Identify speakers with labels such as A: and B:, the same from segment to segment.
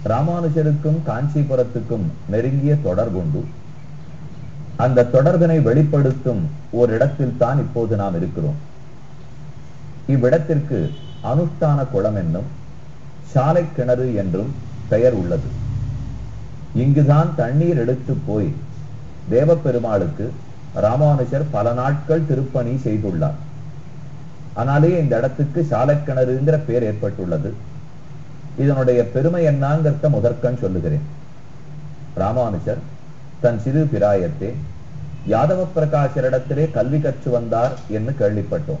A: ராமானுஜருக்கும் காஞ்சிபுரத்துக்கும் நெருங்கிய தொடர்புண்டு அந்த தொடர்பினை வெளிப்படுத்தும் ஒரு இடத்தில் தான் இப்போது நாம் இருக்கிறோம் இவ்விடத்திற்கு அனுஷ்டான குளம் என்னும் சாலை கிணறு என்றும் பெயர் உள்ளது இங்குதான் தண்ணீர் எடுத்து போய் தேவப்பெருமாளுக்கு ராமானுஜர் பல நாட்கள் திருப்பணி செய்துள்ளார் ஆனாலே இந்த இடத்துக்கு சாலைக்கிணறுங்கிற பேர் ஏற்பட்டுள்ளது இதனுடைய பெருமை என்னங்கிறத முதற்கண் சொல்லுகிறேன் ராமானுஜர் தன் சிறு பிராயத்தே யாதவ பிரகாஷரிடத்திலே கல்வி கற்று வந்தார் என்று கேள்விப்பட்டோம்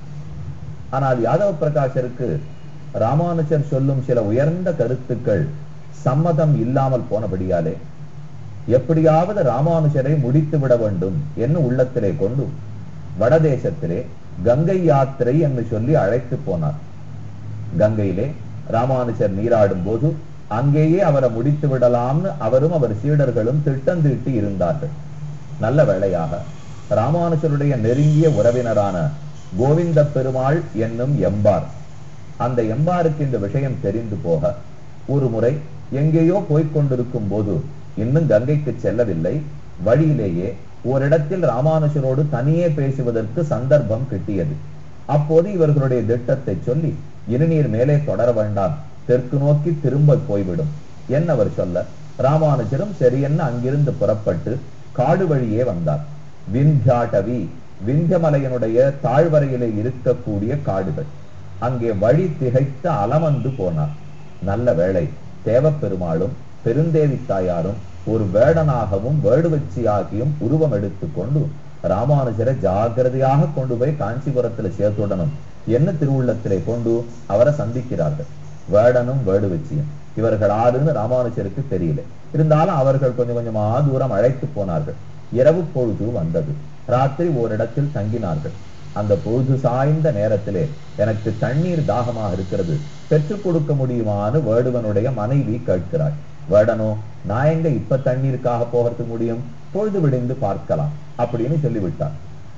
A: ஆனால் யாதவ பிரகாஷருக்கு ராமானுஜர் சொல்லும் சில உயர்ந்த கருத்துக்கள் சம்மதம் இல்லாமல் போனபடியாலே எப்படியாவது ராமானுஜரை முடித்து விட வேண்டும் என்று உள்ளத்திலே கொண்டு வடதேசத்திலே கங்கை யாத்திரை என்று சொல்லி அழைத்து போனார் கங்கையிலே ராமானுஜர் நீராடும் போது அங்கேயே அவரை முடித்து விடலாம்னு அவரும் அவர் சீடர்களும் திட்டம் தீட்டி இருந்தார்கள் நல்ல வேளையாக ராமானுஜருடைய நெருங்கிய உறவினரான கோவிந்த பெருமாள் என்னும் எம்பார் அந்த எம்பாருக்கு இந்த விஷயம் தெரிந்து போக ஒரு முறை எங்கேயோ போய்க் கொண்டிருக்கும் போது இன்னும் கங்கைக்கு செல்லவில்லை வழியிலேயே ஓரிடத்தில் ராமானுஜரோடு தனியே பேசுவதற்கு சந்தர்ப்பம் கிட்டியது அப்போது இவர்களுடைய திட்டத்தை சொல்லி இனிநீர் மேலே தொடர வேண்டாம் தெற்கு நோக்கி திரும்ப போய்விடும் என்னவர் சொல்ல ராமானுஜரும் சரியென்ன அங்கிருந்து புறப்பட்டு காடு வழியே வந்தார் விந்தியாட்டவி விந்தியமலையனுடைய தாழ்வரையிலே இருக்கக்கூடிய காடுகள் அங்கே வழி திகைத்து அலமந்து போனார் நல்ல வேளை தேவப்பெருமாளும் பெருந்தேவி தாயாரும் ஒரு வேடனாகவும் வேடுவச்சியாகியும் உருவம் எடுத்துக்கொண்டு ராமானுஜரை ஜாகிரதையாக கொண்டு போய் காஞ்சிபுரத்துல சேர்த்துடணும் என்ன திருவுள்ளத்திலே கொண்டு அவரை சந்திக்கிறார்கள் வேடனும் வேடுவச்சியும் இவர்கள் ஆறுன்னு ராமானுஜருக்கு தெரியல இருந்தாலும் அவர்கள் கொஞ்சம் கொஞ்சமா தூரம் அழைத்து போனார்கள் இரவு பொழுது வந்தது ராத்திரி ஓரிடத்தில் தங்கினார்கள் அந்த பொழுது சாய்ந்த நேரத்திலே எனக்கு தண்ணீர் தாகமாக இருக்கிறது பெற்றுக் கொடுக்க முடியுமான்னு வேடுவனுடைய மனைவி கேட்கிறாள் வேடனோ நான் எங்க இப்ப தண்ணீருக்காக போகிறதுக்கு முடியும் பொழுது விடிந்து பார்க்கலாம் அப்படின்னு சொல்லிவிட்டார்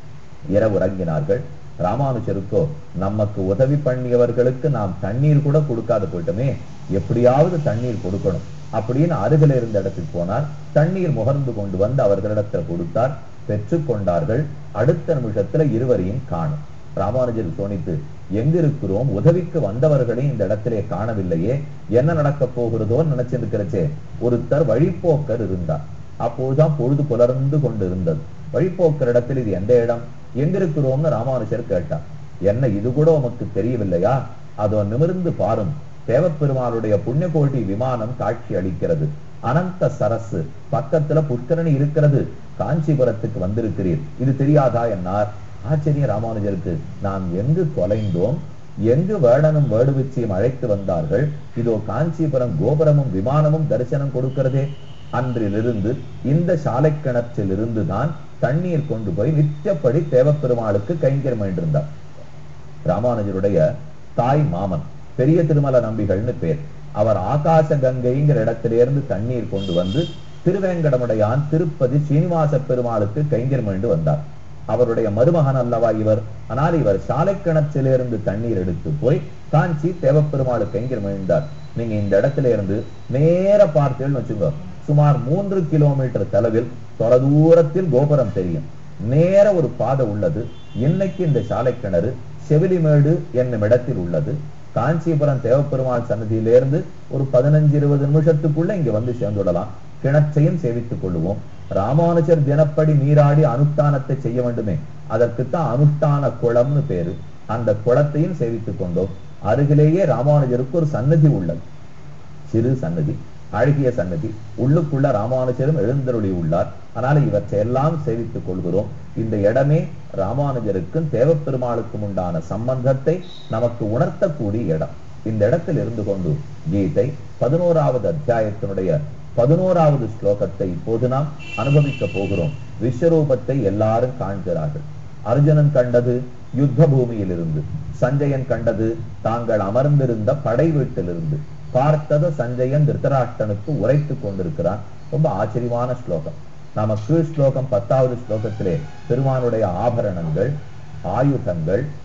A: இரவு உறங்கினார்கள் ராமானுஜருக்கோ நமக்கு உதவி பண்ணியவர்களுக்கு நாம் தண்ணீர் கூட கொடுக்காது போயிட்டோமே எப்படியாவது தண்ணீர் கொடுக்கணும் அப்படின்னு அருகில இருந்த இடத்துக்கு போனார் தண்ணீர் முகர்ந்து கொண்டு வந்து அவர்களிடத்துல கொடுத்தார் பெற்றுக் கொண்டார்கள் அடுத்த நிமிஷத்துல இருவரையும் காணும் ராமானுஜர் தோணித்து எங்க இருக்கிறோம் உதவிக்கு வந்தவர்களையும் இந்த இடத்திலே காணவில்லையே என்ன நடக்க போகிறதோ நினைச்சிருக்கிறச்சே ஒருத்தர் வழிப்போக்கர் இருந்தார் அப்போதுதான் பொழுது புலர்ந்து கொண்டு இருந்தது வழிப்போக்கர் இடத்தில் இது எந்த இடம் எங்க இருக்கிறோம்னு ராமானுஜர் கேட்டார் என்ன இது கூட உமக்கு தெரியவில்லையா அதோ நிமிர்ந்து பாரும் தேவப்பெருமானுடைய புண்ணியகோட்டி விமானம் காட்சி அளிக்கிறது அனந்த சரசு பக்கத்துல புஷ்கரணி இருக்கிறது காஞ்சிபுரத்துக்கு வந்திருக்கிறீர் இது தெரியாதா என்னார் ஆச்சரிய ராமானுஜருக்கு நாம் எங்கு தொலைந்தோம் எங்கு வேடனும் வேடுவிச்சியும் அழைத்து வந்தார்கள் இதோ காஞ்சிபுரம் கோபுரமும் விமானமும் தரிசனம் கொடுக்கிறதே அன்றிலிருந்து இந்த சாலை கிணற்றில் இருந்துதான் தண்ணீர் கொண்டு போய் நித்தியப்படி தேவப்பெருமாளுக்கு கைங்கரம் என்றிருந்தார் ராமானுஜருடைய தாய் மாமன் பெரிய திருமல நம்பிகள்னு பேர் அவர் ஆகாச கங்கைங்கிற இடத்திலிருந்து தண்ணீர் கொண்டு வந்து திருவேங்கடமுடையான் திருப்பதி சீனிவாச பெருமாளுக்கு கைங்கரம் என்று வந்தார் அவருடைய மருமகன் அல்லவா இவர் ஆனால் இவர் சாலை கிணற்றிலிருந்து தண்ணீர் எடுத்து போய் காஞ்சி தேவப்பெருமாளுக்கு கைங்கரம் எழுந்தார் நீங்க இந்த இடத்துல இருந்து நேர பார்த்தேன்னு வச்சுக்கோ சுமார் மூன்று கிலோமீட்டர் தொலைவில் தொலைதூரத்தில் கோபுரம் தெரியும் நேர ஒரு பாதை உள்ளது இன்னைக்கு இந்த சாலை கிணறு செவிலிமேடு என்னும் இடத்தில் உள்ளது காஞ்சிபுரம் தேவப்பெருமாள் சன்னதியிலிருந்து ஒரு பதினஞ்சு இருபது நிமிஷத்துக்குள்ள இங்க வந்து சேர்ந்துடலாம் கிணற்றையும் சேவித்துக் கொள்ளுவோம் ராமானுஜர் தினப்படி நீராடி அனுஷ்டானத்தை செய்ய வேண்டுமே அதற்குத்தான் அனுஷ்டான குளம்னு பேரு அந்த குளத்தையும் சேவித்துக் கொண்டோம் அருகிலேயே ராமானுஜருக்கு ஒரு சன்னதி உள்ளது சிறு சன்னதி அழகிய சன்னதி உள்ளுக்குள்ள ராமானுஜரும் எழுந்தருளி உள்ளார் ஆனால் இவற்றை எல்லாம் சேவித்துக் கொள்கிறோம் இந்த இடமே ராமானுஜருக்கும் தேவப்பெருமாளுக்கும் உண்டான சம்பந்தத்தை நமக்கு உணர்த்தக்கூடிய இடம் இந்த இடத்தில் இருந்து கொண்டு கீதை பதினோராவது அத்தியாயத்தினுடைய பதினோராவது ஸ்லோகத்தை இப்போது நாம் அனுபவிக்க போகிறோம் விஸ்வரூபத்தை எல்லாரும் காண்கிறார்கள் அர்ஜுனன் கண்டது யுத்த பூமியிலிருந்து சஞ்சயன் கண்டது தாங்கள் அமர்ந்திருந்த படை வீட்டிலிருந்து பார்த்தத சஞ்சயன் திருத்தராஷ்டனுக்கு உரைத்துக் கொண்டிருக்கிறான் ரொம்ப ஆச்சரியமான ஸ்லோகம் நாம கீழ் ஸ்லோகம் பத்தாவது ஸ்லோகத்திலே பெருமானுடைய ஆபரணங்கள் ஆயுதங்கள்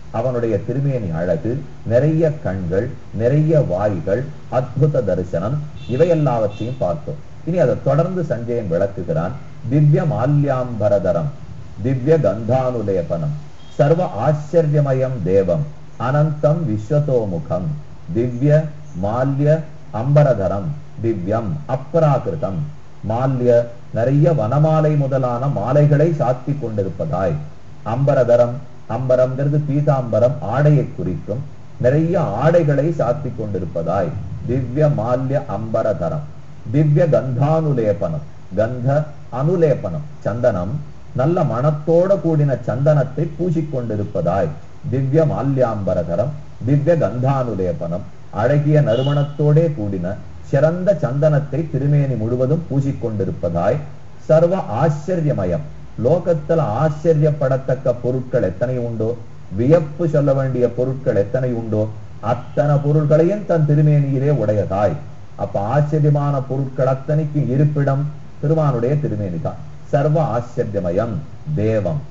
A: அவனுடைய திருமேனி அழகு நிறைய கண்கள் நிறைய வாய்கள் அற்புத தரிசனம் இவையெல்லாவற்றையும் பார்த்தோம் இனி அதை தொடர்ந்து சஞ்சயன் விளக்குகிறான் திவ்ய மால்யாம்பரதரம் திவ்ய கந்தானுலேபனம் சர்வ ஆச்சரியமயம் தேவம் அனந்தம் விஸ்வதோமுகம் திவ்ய மால்ய அம்பரதரம் திவ்யம் அப்ராகிருதம் மால்ய நிறைய வனமாலை முதலான மாலைகளை சாத்தி கொண்டிருப்பதாய் அம்பரதரம் அம்பரம்ங்கிறது பீதாம்பரம் ஆடையை குறிக்கும் நிறைய ஆடைகளை சாத்தி கொண்டிருப்பதாய் திவ்ய மால்ய அம்பரதரம் திவ்ய கந்தானுலேபனம் கந்த அனுலேபனம் சந்தனம் நல்ல மனத்தோட கூடின சந்தனத்தை பூசிக்கொண்டிருப்பதாய் திவ்ய மால்யாம்பரதரம் திவ்ய கந்தானுலேபனம் அழகிய நறுமணத்தோடே கூடின சிறந்த சந்தனத்தை திருமேனி முழுவதும் பூசிக்கொண்டிருப்பதாய் சர்வ ஆச்சரியமயம் லோகத்தில் ஆச்சரியப்படத்தக்க பொருட்கள் எத்தனை உண்டோ வியப்பு சொல்ல வேண்டிய பொருட்கள் எத்தனை உண்டோ அத்தனை பொருள்களையும் தன் திருமேனியிலே உடையதாய் அப்ப ஆச்சரியமான பொருட்கள் அத்தனைக்கு இருப்பிடம் திருமானுடைய திருமேனி தான் சர்வ ஆச்சரியமயம் தேவம்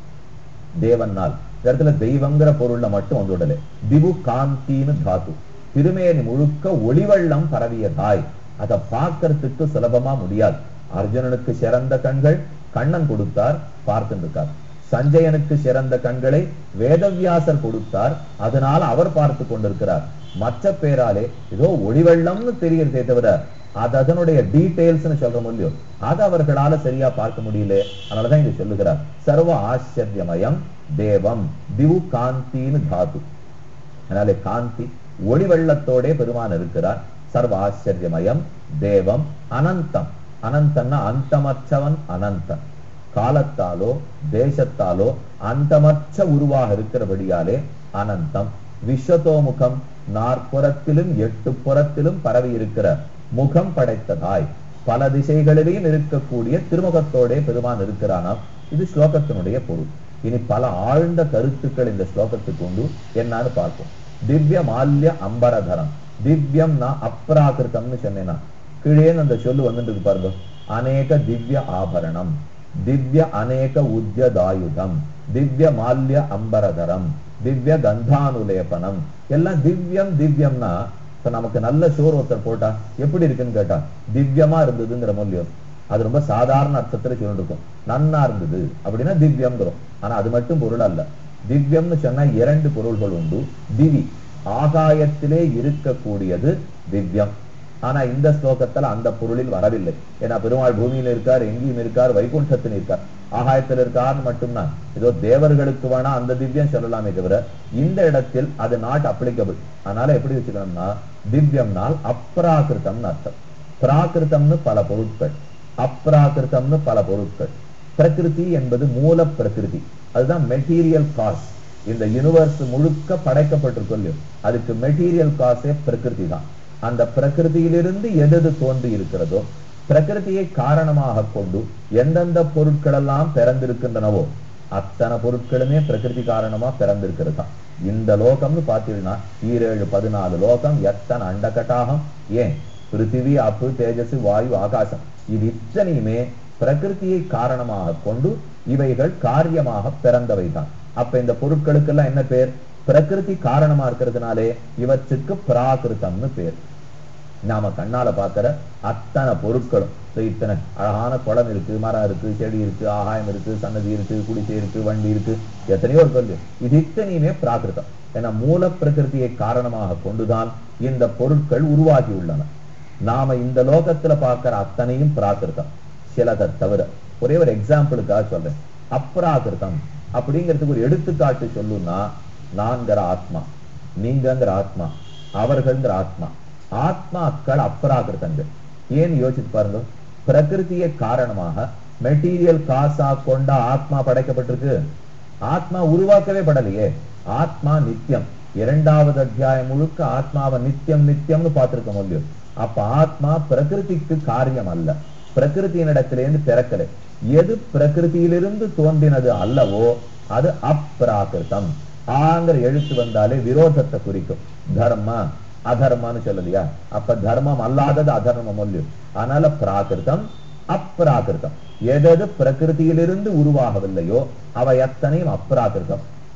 A: தேவனால் இந்த இடத்துல தெய்வங்கிற பொருள்ல மட்டும் வந்து விடல திவு காந்தின்னு தாத்து திருமேனி முழுக்க ஒளிவெள்ளம் பரவியதாய் அதை பார்க்கறதுக்கு சுலபமா முடியாது அர்ஜுனனுக்கு சிறந்த கண்கள் கண்ணன் கொடுத்தார் பார்த்துட்டு இருக்கார் சஞ்சயனுக்கு சிறந்த கண்களை வேதவியாசர் கொடுத்தார் அதனால் அவர் பார்த்து கொண்டிருக்கிறார் மற்ற பேராலே ஏதோ ஒளிவெள்ளம்னு தெரிகிறதே தவிர அது அதனுடைய டீடைல்ஸ்னு சொல்ற முடியும் அது அவர்களால சரியா பார்க்க முடியல அதனாலதான் இங்க சொல்லுகிறார் சர்வ ஆச்சரியமயம் தேவம் திவு காந்தின்னு தாது அதனாலே காந்தி ஒளி வெள்ளத்தோடே பெருமான் இருக்கிறார் சர்வ ஆச்சரியமயம் தேவம் அனந்தம் அனந்தன்னா அந்தமற்றவன் அனந்தன் காலத்தாலோ தேசத்தாலோ அந்தமற்ற உருவாக இருக்கிறபடியாலே அனந்தம் விஸ்வதோமுகம் நாற்புறத்திலும் எட்டு புறத்திலும் பரவி இருக்கிற முகம் படைத்ததாய் பல திசைகளிலேயும் இருக்கக்கூடிய திருமுகத்தோடே பெருமான் இருக்கிறானாம் இது ஸ்லோகத்தினுடைய பொருள் இனி பல ஆழ்ந்த கருத்துக்கள் இந்த ஸ்லோகத்துக்கு உண்டு என்னன்னு பார்ப்போம் திவ்ய மால்ய அம்பரதரம் திவ்யம்னா அப்ராகிருத்தம்னு சொன்னேனா கீழே அந்த சொல்லு வந்துட்டு பாருங்க அநேக திவ்ய ஆபரணம் திவ்ய அநேக உத்யதாயுதம் திவ்ய மால்ய அம்பரதரம் திவ்ய கந்தானுலேபனம் எல்லாம் திவ்யம் திவ்யம்னா இப்ப நமக்கு நல்ல சோறு ஒருத்தர் போட்டா எப்படி இருக்குன்னு கேட்டா திவ்யமா இருந்ததுங்கிற மூலியம் அது ரொம்ப சாதாரண அர்த்தத்துல சொல்லிட்டு இருக்கும் நன்னா இருந்தது அப்படின்னா திவ்யம்ங்கிறோம் ஆனா அது மட்டும் பொருள் அல்ல திவ்யம்னு சொன்னா இரண்டு பொருள்கள் உண்டு திவி ஆகாயத்திலே இருக்கக்கூடியது திவ்யம் ஆனா இந்த ஸ்லோகத்துல அந்த பொருளில் வரவில்லை ஏன்னா பெருமாள் பூமியில இருக்கார் எங்கேயும் இருக்கார் வைகுண்டத்தில் இருக்கார் ஆகாயத்தில் இருக்கார்னு மட்டும்தான் ஏதோ தேவர்களுக்கு வேணா அந்த திவ்யம் சொல்லலாமே தவிர இந்த இடத்தில் அது நாட் அப்ளிகபிள் அதனால எப்படி வச்சுக்கணும்னா திவ்யம்னால் அப்ராகிருத்தம்னு அர்த்தம் பிராகிருத்தம்னு பல பொருட்கள் அப்ராகிருத்தம்னு பல பொருட்கள் பிரகிருதி என்பது மூல பிரகிருதி அதுதான் மெட்டீரியல் காஸ் இந்த யூனிவர்ஸ் முழுக்க படைக்கப்பட்டிருக்கு அதுக்கு மெட்டீரியல் காசே பிரகிருதி தான் அந்த பிரகிருதியிலிருந்து எது தோன்றி இருக்கிறதோ பிரகிருதியை காரணமாக கொண்டு எந்தெந்த பொருட்கள் எல்லாம் பிறந்திருக்கின்றனவோ அத்தனை பொருட்களுமே பிரகிருதி காரணமா பிறந்திருக்கிறது தான் இந்த லோகம்னு பார்த்தீங்கன்னா ஈரேழு பதினாலு லோகம் எத்தனை அண்டகட்டாகம் ஏன் பிருத்திவி அப்பு தேஜஸ் வாயு ஆகாசம் இது இத்தனையுமே பிரகிருதியை காரணமாக கொண்டு இவைகள் காரியமாக பிறந்தவை தான் அப்ப இந்த பொருட்களுக்கெல்லாம் என்ன பேர் பிரகிருதி காரணமா இருக்கிறதுனாலே இவற்றுக்கு பிராகிருத்தம்னு பேர் நாம கண்ணால பாக்குற அத்தனை பொருட்களும் இத்தனை அழகான குளம் இருக்கு மரம் இருக்கு செடி இருக்கு ஆகாயம் இருக்கு சன்னதி இருக்கு குடிசை இருக்கு வண்டி இருக்கு எத்தனையோ சொல்லு இது இத்தனையுமே பிராகிருதம் ஏன்னா மூல பிரகிருதியை காரணமாக கொண்டுதான் இந்த பொருட்கள் உருவாகி உள்ளன நாம இந்த லோகத்துல பார்க்கிற அத்தனையும் பிராகிருதம் சிலதை தவிர ஒரே ஒரு எக்ஸாம்பிளுக்காக சொல்றேன் அப்ராகிருதம் அப்படிங்கிறதுக்கு ஒரு எடுத்துக்காட்டு சொல்லுன்னா நான்கிற ஆத்மா நீங்கங்கிற ஆத்மா அவர்கள்ங்கிற ஆத்மா ஆத்மாக்கள் அப்ராகிருதங்கள் ஏன் யோசிச்சு பாருங்க பிரகிருதியை காரணமாக மெட்டீரியல் காசா கொண்ட ஆத்மா படைக்கப்பட்டிருக்கு ஆத்மா உருவாக்கவே படலையே ஆத்மா நித்தியம் இரண்டாவது அத்தியாயம் முழுக்க ஆத்மாவை நித்தியம் நித்தியம்னு பார்த்திருக்க முடியும் அப்ப ஆத்மா பிரகிருதிக்கு காரியம் அல்ல பிரகிருதியினிடத்திலேருந்து பிறக்கலை எது பிரகிருதியிலிருந்து தோன்றினது அல்லவோ அது அப்பிராகிருதம் ஆங்கிற எழுத்து வந்தாலே விரோதத்தை குறிக்கும் தர்ம அதர்மான்னு சொல்லலையா அப்ப தர்மம் அல்லாதது அதர்மம் இல்லையோ அதனால பிராகிருதம் அப்பிராகிருதம் எதது பிரகிருதியிலிருந்து உருவாகவில்லையோ அவை எத்தனையும் அப்பிராகிருதம்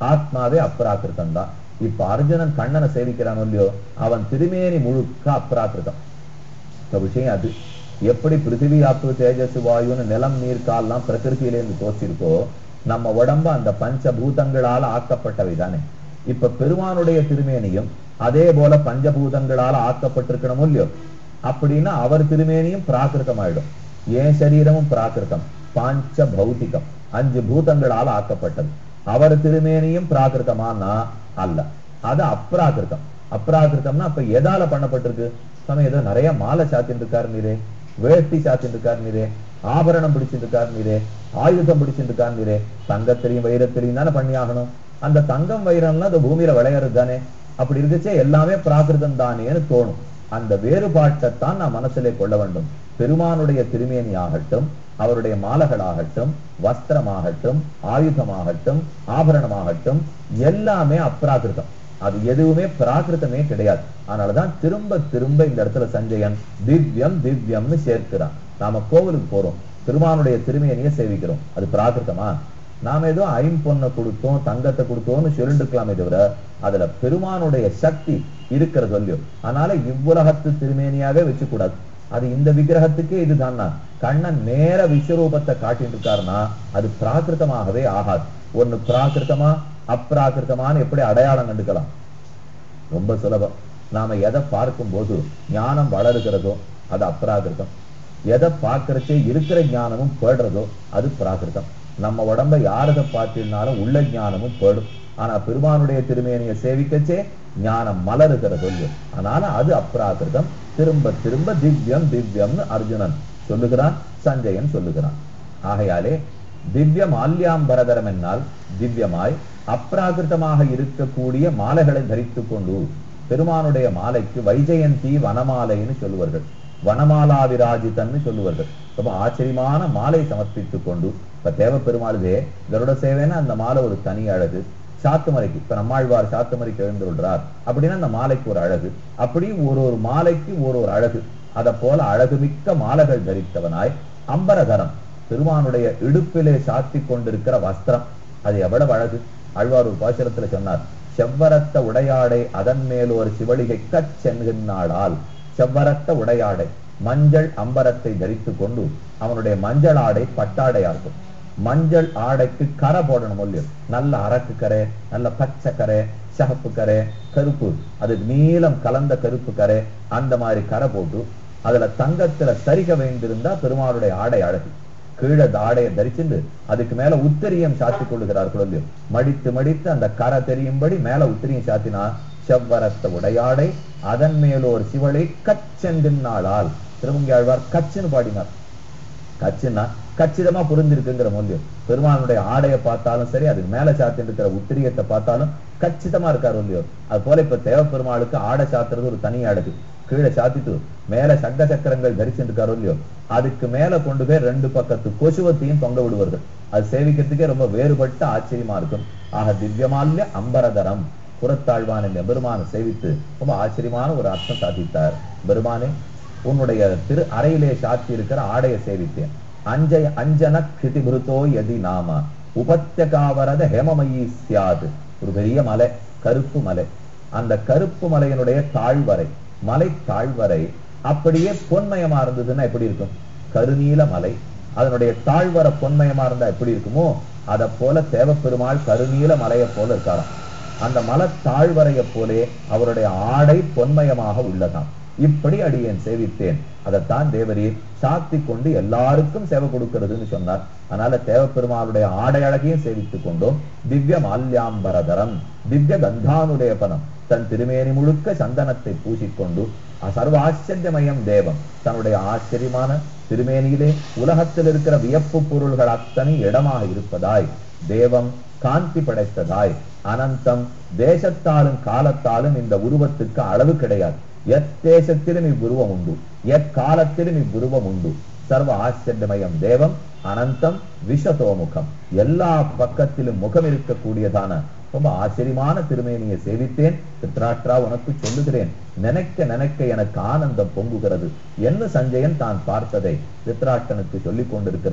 A: ஆத்மாவே அப்ராக்கிருதம் தான் இப்ப அர்ஜுனன் கண்ணனை சேவிக்கிறான் இல்லையோ அவன் திருமேனி முழுக்க அப்ராக்கிருதம் இப்ப விஷயம் அது எப்படி பிருத்திவி ஆப்பு தேஜஸ் வாயுன்னு நிலம் நீர் கால்லாம் பிரகிருத்தியிலேருந்து தோற்றிருக்கோ நம்ம உடம்பு அந்த பஞ்சபூதங்களால ஆக்கப்பட்டவை தானே இப்ப பெருமானுடைய திருமேனியும் அதே போல பஞ்சபூதங்களால ஆக்கப்பட்டிருக்கணும் இல்லையோ அப்படின்னா அவர் திருமேனியும் பிராகிருதம் ஆயிடும் ஏன் சரீரமும் பிராகிருதம் பாஞ்ச பௌத்திகம் அஞ்சு பூதங்களால் ஆக்கப்பட்டது அவர் திருமேனியும் பிராகிருதமானா அல்ல அது அப்ராகிருதம் அப்ராகிருதம்னா அப்ப எதால பண்ணப்பட்டிருக்கு சமயம் ஏதோ நிறைய மாலை சாத்தின்னு இருக்காரு நீரே வேட்டி சாத்தின்னு இருக்காரு நீரே ஆபரணம் பிடிச்சிட்டு இருக்காரு நீரே ஆயுதம் பிடிச்சிட்டு இருக்காரு நீரே தங்கத்திலையும் வைரத்திலையும் தானே பண்ணி ஆகணும் அந்த தங்கம் வைரம்லாம் அந்த பூமியில விளையாடுறது தானே அப்படி இருக்கச்சே எல்லாமே பிராகிருதம் தானேன்னு தோணும் அந்த வேறுபாட்டைத்தான் நான் மனசிலே கொள்ள வேண்டும் பெருமானுடைய திருமேனி ஆகட்டும் அவருடைய மாலைகளாகட்டும் வஸ்திரமாகட்டும் ஆயுதமாகட்டும் ஆபரணமாகட்டும் எல்லாமே அப்ராகிருதம் அது எதுவுமே பிராகிருதமே கிடையாது அதனாலதான் திரும்ப திரும்ப இந்த இடத்துல சஞ்சயன் திவ்யம் திவ்யம்னு சேர்க்கிறான் நாம கோவிலுக்கு போறோம் பெருமானுடைய திருமேனியை சேவிக்கிறோம் அது பிராகிருதமா நாம ஏதோ ஐம்பொன்னை கொடுத்தோம் தங்கத்தை கொடுத்தோம்னு சொல்லிட்டு இருக்கலாமே தவிர அதுல பெருமானுடைய சக்தி இருக்கிறது இல்லையோ அதனால இவ்வுலகத்து திருமேனியாவே வச்சு கூடாது அது இந்த விக்கிரகத்துக்கே இதுதான் கண்ணன் நேர விஸ்வரூபத்தை காட்டிட்டு இருக்காருன்னா அது பிராகிருதமாகவே ஆகாது ஒண்ணு பிராகிருதமா அப்பிராகிருதமான்னு எப்படி அடையாளம் கண்டுக்கலாம் ரொம்ப சுலபம் நாம எதை பார்க்கும் போது ஞானம் வளருகிறதோ அது அப்ராகிருதம் எதை பார்க்கறச்சே இருக்கிற ஞானமும் போயிடுறதோ அது பிராகிருதம் நம்ம உடம்ப யாரதை பார்த்திருந்தாலும் உள்ள ஞானமும் போயிடும் ஆனா பெருமானுடைய திருமேனியை சேவிக்கச்சே ஞானம் மலருகிறது அதனால அது அப்ராகிருதம் திரும்ப திரும்ப திவ்யம் திவ்யம்னு அர்ஜுனன் சொல்லுகிறான் சஞ்சயன் சொல்லுகிறான் ஆகையாலே திவ்ய மால்யாம்பரதரம் என்னால் திவ்யமாய் அப்ராகிருதமாக இருக்கக்கூடிய மாலைகளை தரித்துக் கொண்டு பெருமானுடைய மாலைக்கு வைஜெயந்தி வனமாலைன்னு சொல்லுவார்கள் வனமாலாவிராஜிதன்னு சொல்லுவார்கள் ரொம்ப ஆச்சரியமான மாலை சமர்ப்பித்துக் கொண்டு இப்ப தேவ பெருமாளுதே கருட சேவைன்னா அந்த மாலை ஒரு தனி அழகு சாத்துமலைக்கு இப்ப நம்மாழ்வார் சாத்துமலைக்கு எழுந்துள்ளார் அப்படின்னா அந்த மாலைக்கு ஒரு அழகு அப்படி ஒரு ஒரு மாலைக்கு ஒரு ஒரு அழகு அத போல அழகுமிக்க மாலைகள் தரித்தவனாய் அம்பரதரம் பெருமானுடைய இடுப்பிலே சாத்தி கொண்டிருக்கிற வஸ்திரம் அது எவ்வளவு அழகு ஆழ்வார் ஒரு பாசுரத்துல சொன்னார் செவ்வரத்த உடையாடை அதன் மேல் ஒரு சிவளிகை கச்சென்கின்றாளால் செவ்வரத்த உடையாடை மஞ்சள் அம்பரத்தை தரித்துக் கொண்டு அவனுடைய மஞ்சள் ஆடை பட்டாடையா இருக்கும் மஞ்சள் ஆடைக்கு கரை போடணும் இல்லையோ நல்ல அரக்கு கரை நல்ல பச்சை கரை சகப்பு கரை கருப்பு அது நீளம் கலந்த கருப்பு கரை அந்த மாதிரி கரை போட்டு அதுல தங்கத்துல சரிக வேண்டியிருந்தா பெருமாளுடைய ஆடை அழகு கீழே ஆடையை தரிச்சுண்டு அதுக்கு மேல உத்தரியம் சாத்தி கொள்ளுகிறார்கள் இல்லையோ மடித்து மடித்து அந்த கரை தெரியும்படி மேல உத்தரியம் சாத்தினா செவ்வரத்த உடையாடை அதன் மேலோர் சிவளை கச்சென்றினாளால் திருமங்கியாழ்வார் கச்சுன்னு பாடினார் கச்சுன்னா கச்சிதமா புரிஞ்சிருக்குங்கிற மூலியம் பெருமானுடைய ஆடையை பார்த்தாலும் சரி அதுக்கு மேல சாத்திட்டு இருக்கிற உத்திரியத்தை பார்த்தாலும் கச்சிதமா இருக்காரு இல்லையோ அது போல இப்ப தேவ பெருமாளுக்கு ஆடை சாத்துறது ஒரு தனி அழகு கீழே சாத்திட்டு மேல சங்க சக்கரங்கள் தரிச்சுட்டு இருக்காரு இல்லையோ அதுக்கு மேல கொண்டு போய் ரெண்டு பக்கத்து கொசுவத்தையும் தொங்க விடுவார்கள் அது சேவிக்கிறதுக்கே ரொம்ப வேறுபட்ட ஆச்சரியமா இருக்கும் ஆக திவ்யமால்ய அம்பரதரம் புறத்தாழ்வான் என்ற பெருமானை சேவித்து ரொம்ப ஆச்சரியமான ஒரு அர்த்தம் சாதித்தார் பெருமானே உன்னுடைய திரு அறையிலே சாத்தி இருக்கிற ஆடையை சேவித்தேன் அஞ்சய அஞ்சன கிருதிபிருத்தோ எதி நாம உபத்தியகாவரத ஹேமமயி சியாது ஒரு பெரிய மலை கருப்பு மலை அந்த கருப்பு மலையினுடைய தாழ்வரை மலை தாழ்வரை அப்படியே பொன்மயமா இருந்ததுன்னா எப்படி இருக்கும் கருநீல மலை அதனுடைய தாழ்வர பொன்மயமா இருந்தா எப்படி இருக்குமோ அத போல தேவப்பெருமாள் கருநீல மலையை போல இருக்காராம் அந்த மலை தாழ்வரையை போலே அவருடைய ஆடை பொன்மயமாக உள்ளதாம் இப்படி அடியேன் சேவித்தேன் அதைத்தான் தேவரீர் சாத்தி கொண்டு எல்லாருக்கும் சேவை கொடுக்கிறதுன்னு சொன்னார் அதனால தேவப்பெருமாளுடைய ஆடை அழகையும் சேவித்துக் கொண்டோம் திவ்ய மால்யாம்பரதரம் திவ்ய கந்தானுடைய பதம் தன் திருமேனி முழுக்க சந்தனத்தை பூசிக்கொண்டு சர்வ ஆச்சரியமயம் தேவம் தன்னுடைய ஆச்சரியமான திருமேனியிலே உலகத்தில் இருக்கிற வியப்பு பொருள்கள் அத்தனை இடமாக இருப்பதாய் தேவம் காந்தி படைத்ததாய் அனந்தம் தேசத்தாலும் காலத்தாலும் இந்த உருவத்துக்கு அளவு கிடையாது எத்தேசத்திலும் இவ்வுருவம் உண்டு எக்காலத்திலும் இவ்வுருவம் உண்டு சர்வ ஆச்சரியமயம் தேவம் அனந்தம் விஷதோமுகம் எல்லா பக்கத்திலும் முகம் இருக்கக்கூடியதான ரொம்ப ஆச்சரியமான திருமேனியை சேவித்தேன் சித்ராஷ்டிரா உனக்கு சொல்லுகிறேன் நினைக்க நினைக்க எனக்கு ஆனந்தம் பொங்குகிறது என்ன சஞ்சயன் தான் பார்த்ததை சித்ராஷ்டனுக்கு சொல்லிக் கொண்டிருக்கிறான்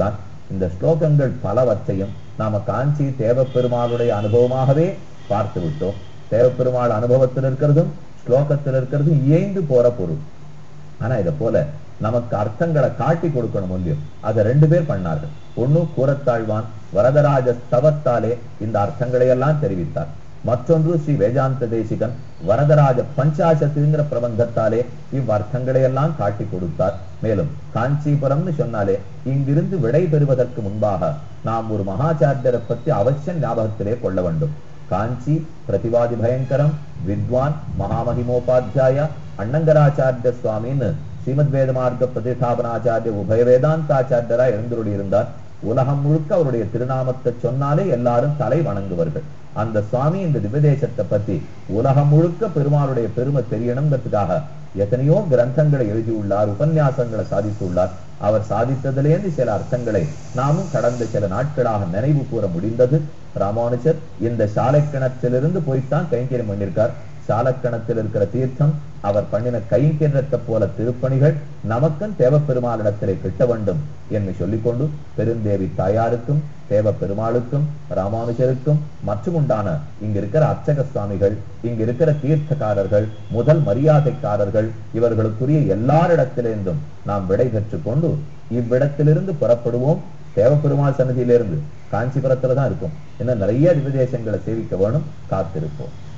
A: இந்த ஸ்லோகங்கள் பலவற்றையும் நாம காஞ்சி தேவப்பெருமாளுடைய அனுபவமாகவே பார்த்து விட்டோம் தேவப்பெருமாள் அனுபவத்தில் இருக்கிறதும் ஸ்லோகத்தில் இருக்கிறதும் இயைந்து போற பொருள் ஆனா இதை போல நமக்கு அர்த்தங்களை காட்டி கொடுக்கணும் இல்லையோ அதை ரெண்டு பேர் பண்ணார்கள் ஒண்ணு கூறத்தாழ்வான் வரதராஜ ஸ்தவத்தாலே இந்த அர்த்தங்களை எல்லாம் தெரிவித்தார் மற்றொன்று ஸ்ரீ வேதாந்த தேசிகன் வரதராஜ பஞ்சாசத்துங்கிற பிரபந்தத்தாலே இவ்வர்த்தங்களை எல்லாம் காட்டி கொடுத்தார் மேலும் காஞ்சிபுரம்னு சொன்னாலே இங்கிருந்து விடை பெறுவதற்கு முன்பாக நாம் ஒரு மகாச்சாரியரை பற்றி அவசியம் ஞாபகத்திலே கொள்ள வேண்டும் காஞ்சி பிரதிவாதி பயங்கரம் வித்வான் மகாமகிமோபாத்தியாய அண்ணங்கராச்சாரிய சுவாமின்னு ஸ்ரீமத் வேத மார்க்க பிரதிஷ்டாபனாச்சாரிய உபய வேதாந்தாச்சாரியரா எழுந்தருளி இருந்தார் உலகம் முழுக்க அவருடைய திருநாமத்தை சொன்னாலே எல்லாரும் தலை வணங்குவார்கள் அந்த சுவாமி இந்த திவ்யதேசத்தை பத்தி உலகம் முழுக்க பெருமாளுடைய பெருமை தெரியணுங்கிறதுக்காக எத்தனையோ கிரந்தங்களை எழுதியுள்ளார் உபன்யாசங்களை சாதித்துள்ளார் அவர் சாதித்ததிலேந்து சில அர்த்தங்களை நாமும் கடந்த சில நாட்களாக நினைவு கூற முடிந்தது ராமானுஜர் இந்த சாலை கிணற்றிலிருந்து போய்த்தான் கைங்கரியம் பண்ணியிருக்கார் சாலக்கணத்தில் இருக்கிற தீர்த்தம் அவர் பண்ணின கைங்கரியத்தை போல திருப்பணிகள் நமக்கும் தேவப்பெருமாளிடத்திலே கிட்ட வேண்டும் என்று சொல்லிக்கொண்டு பெருந்தேவி தாயாருக்கும் தேவ பெருமாளுக்கும் ராமானுஜருக்கும் மற்றும் உண்டான இங்க இருக்கிற அர்ச்சக சுவாமிகள் இங்க இருக்கிற தீர்த்தக்காரர்கள் முதல் மரியாதைக்காரர்கள் இவர்களுக்குரிய எல்லாரிடத்திலிருந்தும் நாம் விடை பெற்றுக் கொண்டு இவ்விடத்திலிருந்து புறப்படுவோம் தேவப்பெருமாள் சன்னதியிலிருந்து காஞ்சிபுரத்துல தான் இருக்கும் இன்னும் நிறைய திவ்யதேசங்களை சேவிக்க வேணும் காத்திருப்போம்